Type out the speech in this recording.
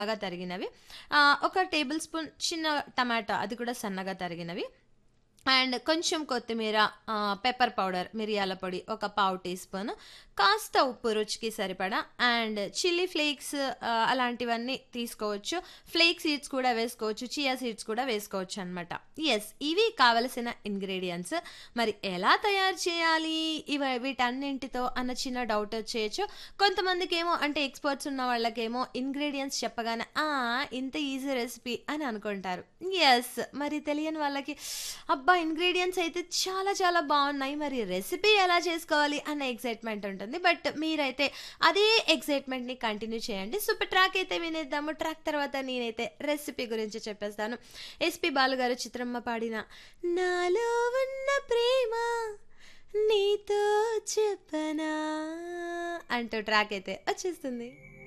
బాగా తరిగినవి ఆ, ఒక టేబుల్ స్పూన్ చిన్న టమాటా అది కూడా సన్నగా తరిగినవి అండ్ కొంచెం కొత్తిమీర ఆ, పెప్పర్ పౌడర్ మిరియాల పొడి ఒక పావు టీ స్పూన్ కాస్త ఉప్పు రుచికి సరిపడా అండ్ చిల్లీ ఫ్లేక్స్ ఆ, అలాంటివన్నీ తీసుకోవచ్చు ఫ్లేక్ సీడ్స్ కూడా వేసుకోవచ్చు చియా సీడ్స్ కూడా వేసుకోవచ్చు అనమాట ఎస్ ఇవి కావలసిన ఇంగ్రీడియంట్స్ మరి ఎలా తయారు చేయాలి ఇవి వీటన్నింటితో అన్న చిన్న డౌట్ వచ్చేయచ్చు కొంతమందికి ఏమో అంటే ఎక్స్పర్ట్స్ ఉన్న వాళ్ళకేమో ఇంగ్రీడియంట్స్ చెప్పగానే ఆ ఇంత ఈజీ రెసిపీ అని అనుకుంటారు ఎస్ మరి తెలియని వాళ్ళకి అబ్బా ఇంగ్రీడియంట్స్ అయితే చాలా చాలా బాగున్నాయి మరి రెసిపీ ఎలా చేసుకోవాలి అన్న ఎక్సైట్మెంట్ ఉంటుంది బట్ మీరైతే అదే ఎక్సైట్మెంట్ని కంటిన్యూ చేయండి సూపర్ ట్రాక్ అయితే వినేద్దాము ట్రాక్ తర్వాత నేనైతే రెసిపీ గురించి చెప్పేస్తాను ఎస్పి బాలు గారు చిత్రమ్మ పాడిన నాలో ఉన్న ప్రేమ నీతో చెప్పనా అంటూ ట్రాక్ అయితే వచ్చేస్తుంది